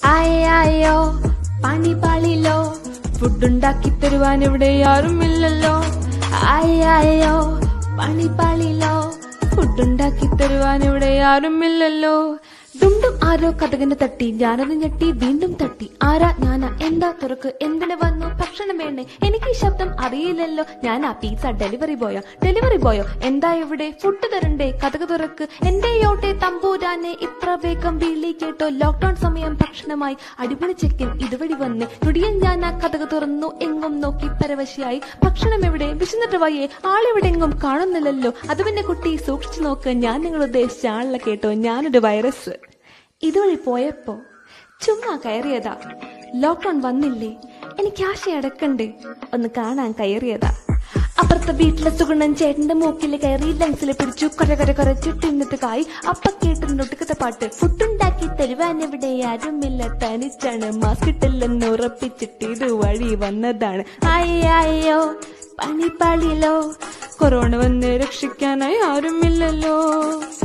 ആയോ പണി പാളിലോ ഫുഡുണ്ടാക്കി തരുവാൻ ഇവിടെ ആരുമില്ലല്ലോ ആയോ പണി പാളിലോ ഫുഡുണ്ടാക്കി തരുവാൻ ഇവിടെ ആരുമില്ലല്ലോ വീണ്ടും ആരോ കഥകിന് തട്ടി ഞാനത് ഞെട്ടി വീണ്ടും തട്ടി ആരാ ഞാനാ എന്താ തുറക്ക് എന്തിനു വന്നു ഭക്ഷണം വേണ്ടേ എനിക്ക് ഈ ശബ്ദം അറിയില്ലല്ലോ ഞാൻ ആ പിസ്സ ഡെലിവറി ബോയോ ഡെലിവറി ബോയോ എന്താ ഇവിടെ ഫുഡ് തരണ്ടേ കഥക് തുറക്ക് എന്റെ യോട്ടെ തമ്പൂരാനെ ഇത്ര വേഗം വിളി കേട്ടോ ലോക്ക്ഡൌൺ സമയം ഭക്ഷണമായി അടിപൊളി ചെക്കൻ ഇതുവഴി വന്ന് നുടിയൻ ഞാൻ ആ കഥക് തുറന്നു എങ്ങും നോക്കി പരവശയായി ഭക്ഷണം എവിടെ വിശന്നിട്ട് വയ്യേ ആളിവിടെ എങ്ങും കാണുന്നില്ലല്ലോ അത് പിന്നെ കുട്ടി സൂക്ഷിച്ചു നോക്ക് ഞാൻ നിങ്ങൾ ഉദ്ദേശിച്ച ആളിലെ കേട്ടോ ഞാനൊരു വൈറസ് ഇതുവഴി പോയപ്പോ ചുമ്മാ കയറിയതാ ലോക്ക്ഡൌൺ വന്നില്ലേ എനിക്ക് ആശ അടക്കണ്ട് ഒന്ന് കാണാൻ കയറിയതാ അപ്പുറത്തെ വീട്ടിലെ സുഗുണൻ ചേട്ടന്റെ മൂക്കിൽ കയറി ലങ്സിൽ പിടിച്ചു കൊര കൊര കൊരച്ചു തിന്നിട്ട് കായി അപ്പ കേട്ടിട്ടുണ്ട് ഒടുക്കത്തെ പാട്ട് ഫുഡുണ്ടാക്കി തരുവാൻ എവിടെ ആരുമില്ല തനിച്ചാണ് മാസ്ക് ഇട്ടില്ലെന്ന് ഉറപ്പിച്ചിട്ട് ഇത് വഴി വന്നതാണ് അയ്യോ പണിപ്പാളിലോ കൊറോണ വന്ന് രക്ഷിക്കാനായി ആരുമില്ലല്ലോ